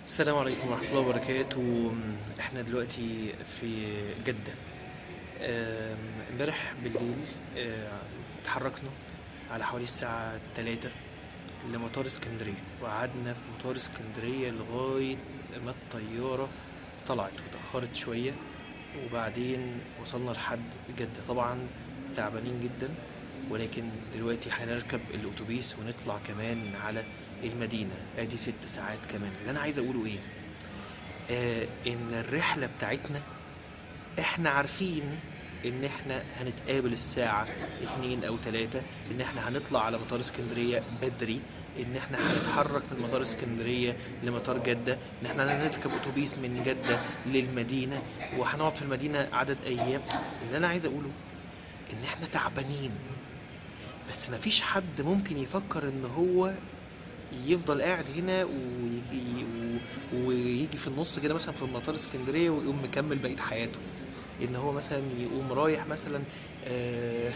السلام عليكم ورحمة الله وبركاته احنا دلوقتي في جدة آم، امبارح بالليل آه، اتحركنا على حوالي الساعة تلاتة لمطار اسكندرية وقعدنا في مطار اسكندرية لغاية ما الطيارة طلعت وتأخرت شوية وبعدين وصلنا لحد جدة طبعا تعبانين جدا ولكن دلوقتي هنركب الأتوبيس ونطلع كمان على المدينة ادي ست ساعات كمان اللي انا عايز اقوله ايه آه ان الرحلة بتاعتنا احنا عارفين ان احنا هنتقابل الساعة اتنين او تلاتة ان احنا هنطلع على مطار اسكندرية بدري ان احنا هنتحرك من مطار اسكندرية لمطار جدة ان احنا هنركب اتوبيس من جدة للمدينة وهنقعد في المدينة عدد ايام اللي انا عايز اقوله ان احنا تعبانين بس مفيش حد ممكن يفكر ان هو يفضل قاعد هنا ويجي, ويجي في النص كده مثلا في مطار اسكندريه ويقوم مكمل بقيه حياته ان هو مثلا يقوم رايح مثلا آه،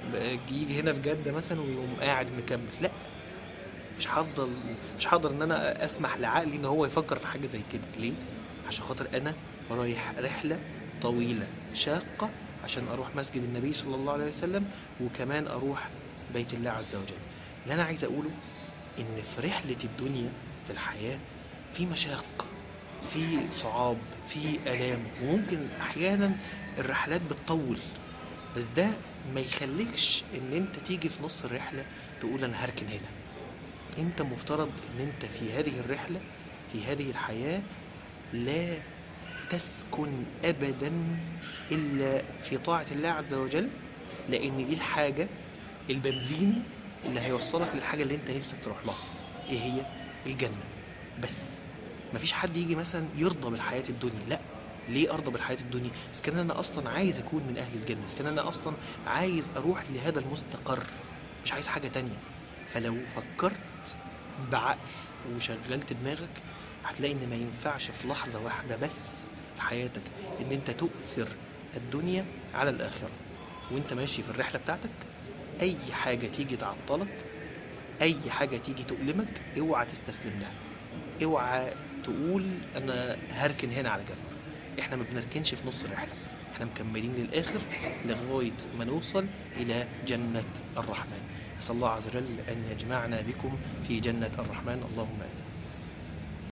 يجي هنا في جده مثلا ويقوم قاعد مكمل لا مش هفضل مش هقدر ان انا اسمح لعقلي ان هو يفكر في حاجه زي كده ليه عشان خاطر انا رايح رحله طويله شاقه عشان اروح مسجد النبي صلى الله عليه وسلم وكمان اروح بيت الله عز وجل اللي انا عايز اقوله ان في رحله الدنيا في الحياه في مشاق في صعاب في الام وممكن احيانا الرحلات بتطول بس ده ما يخليكش ان انت تيجي في نص الرحله تقول انا هركن هنا انت مفترض ان انت في هذه الرحله في هذه الحياه لا تسكن ابدا الا في طاعه الله عز وجل لان دي الحاجه البنزين اللي هيوصلك للحاجه اللي انت نفسك تروح لها ايه هي الجنه بس مفيش حد يجي مثلا يرضى بالحياه الدنيا لا ليه ارضى بالحياه الدنيا اذا كان انا اصلا عايز اكون من اهل الجنه اذا كان انا اصلا عايز اروح لهذا المستقر مش عايز حاجه تانية فلو فكرت بعقل وشغلت دماغك هتلاقي ان ما ينفعش في لحظه واحده بس في حياتك ان انت تؤثر الدنيا على الاخره وانت ماشي في الرحله بتاعتك اي حاجه تيجي تعطلك اي حاجه تيجي تؤلمك اوعى تستسلم لها اوعى تقول انا هركن هنا على جنب احنا ما بنركنش في نص الرحله احنا مكملين للاخر لغايه ما نوصل الى جنه الرحمن اسال الله عز وجل ان يجمعنا بكم في جنه الرحمن اللهم امين